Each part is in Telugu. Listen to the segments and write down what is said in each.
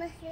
నమస్తే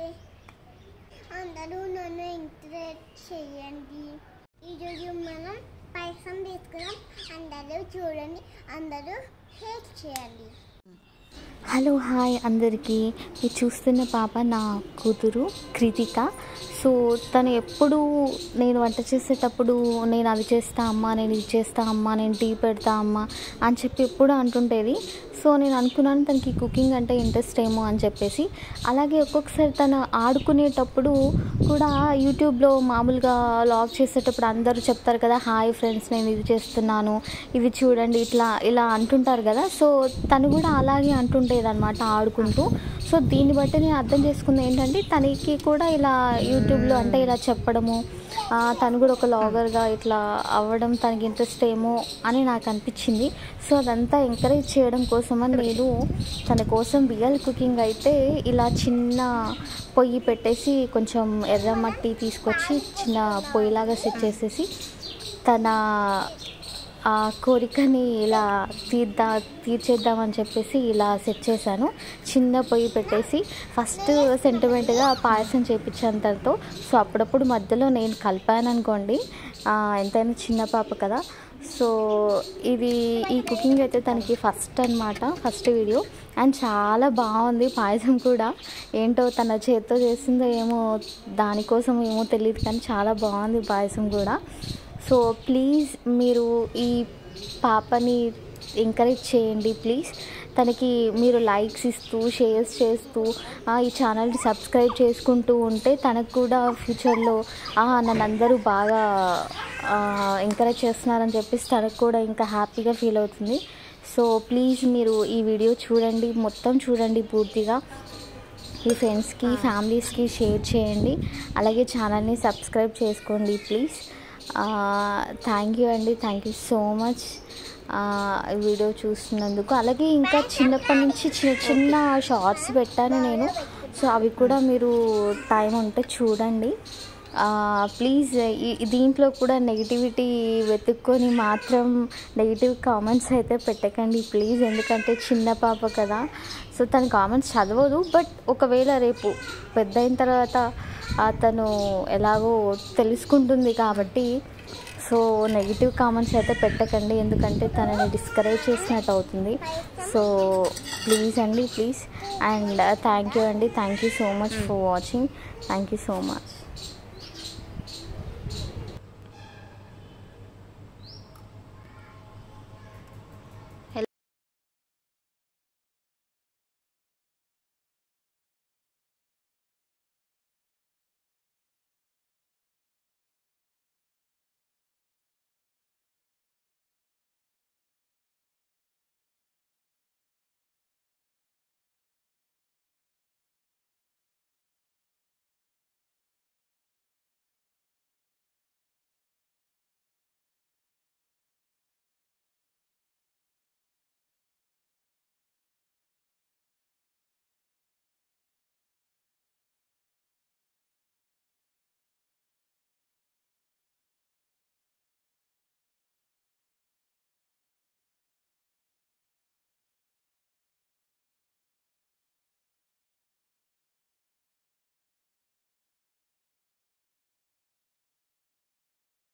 అందరూ నన్ను ఎంకరేజ్ చేయండి ఈరోజు మనం పాయసం తీసుకున్నాం అందరూ చూడండి అందరూ హెల్ప్ చేయండి హలో హాయ్ అందరికీ మీరు చూస్తున్న పాప నా కూతురు కృతిక సో తను ఎప్పుడు నేను వంట చేసేటప్పుడు నేను అది చేస్తా అమ్మా నేను ఇది చేస్తా అమ్మా నేను టీ పెడతా అమ్మా అని చెప్పి ఎప్పుడు అంటుంటేది సో నేను అనుకున్నాను తనకి కుకింగ్ అంటే ఇంట్రెస్ట్ ఏమో అని చెప్పేసి అలాగే ఒక్కొక్కసారి తను ఆడుకునేటప్పుడు కూడా యూట్యూబ్లో మామూలుగా లాగ్ చేసేటప్పుడు అందరూ చెప్తారు కదా హాయ్ ఫ్రెండ్స్ నేను ఇది చేస్తున్నాను ఇది చూడండి ఇట్లా ఇలా అంటుంటారు కదా సో తను కూడా అలాగే అంటుంటేది అనమాట ఆడుకుంటూ సో దీన్ని బట్టి నేను అర్థం చేసుకుంది ఏంటంటే తనకి కూడా ఇలా యూట్యూబ్లో అంటే ఇలా చెప్పడము ఆ, తను కూడా ఒక లాగర్గా ఇట్లా అవ్వడం తనకి ఇంట్రెస్ట్ ఏమో అని నాకు అనిపించింది సో అదంతా ఎంకరేజ్ చేయడం కోసమని నేను తన కోసం రియల్ కుకింగ్ అయితే ఇలా చిన్న పొయ్యి పెట్టేసి కొంచెం ఎర్రమట్టి తీసుకొచ్చి చిన్న పొయ్యిలాగా సెట్ చేసేసి తన ఆ కోరికని ఇలా తీర్దా తీర్చేద్దామని చెప్పేసి ఇలా సెట్ చేశాను చిన్న పొయ్యి పెట్టేసి ఫస్ట్ సెంటిమెంట్గా పాయసం చేయించాను తనతో సో అప్పుడప్పుడు మధ్యలో నేను కలిపాను అనుకోండి ఆ, ఎంతైనా చిన్న పాప కదా సో ఇది ఈ కుకింగ్ అయితే తనకి ఫస్ట్ అనమాట ఫస్ట్ వీడియో అండ్ చాలా బాగుంది పాయసం కూడా ఏంటో తన చేత్తో చేసిందో ఏమో దానికోసం ఏమో తెలియదు కానీ చాలా బాగుంది పాయసం కూడా సో ప్లీజ్ మీరు ఈ పాపని ఎంకరేజ్ చేయండి ప్లీజ్ తనకి మీరు లైక్స్ ఇస్తూ షేర్స్ చేస్తూ ఆ, ఈ ఛానల్ని సబ్స్క్రైబ్ చేసుకుంటూ ఉంటే తనకు కూడా ఫ్యూచర్లో నన్ను అందరూ బాగా ఎంకరేజ్ చేస్తున్నారని చెప్పేసి తనకు కూడా ఇంకా హ్యాపీగా ఫీల్ అవుతుంది సో ప్లీజ్ మీరు ఈ వీడియో చూడండి మొత్తం చూడండి పూర్తిగా మీ ఫ్రెండ్స్కి ఫ్యామిలీస్కి షేర్ చేయండి అలాగే ఛానల్ని సబ్స్క్రైబ్ చేసుకోండి ప్లీజ్ థ్యాంక్ యూ అండి thank you so much video చూస్తున్నందుకు అలాగే ఇంకా చిన్నప్పటి నుంచి చిన్న చిన్న షార్ట్స్ పెట్టాను నేను సో అవి కూడా మీరు టైం ఉంటే చూడండి ప్లీజ్ దీంట్లో కూడా నెగిటివిటీ వెతుక్కొని మాత్రం నెగిటివ్ కామెంట్స్ అయితే పెట్టకండి ప్లీజ్ ఎందుకంటే చిన్న పాప కదా సో తన కామెంట్స్ చదవదు బట్ ఒకవేళ రేపు పెద్ద అయిన తర్వాత అతను ఎలాగో తెలుసుకుంటుంది కాబట్టి సో నెగిటివ్ కామెంట్స్ అయితే పెట్టకండి ఎందుకంటే తనని డిస్కరేజ్ చేసినట్టు అవుతుంది సో ప్లీజ్ అండి ప్లీజ్ అండ్ థ్యాంక్ యూ అండి thank you so much for watching thank you so much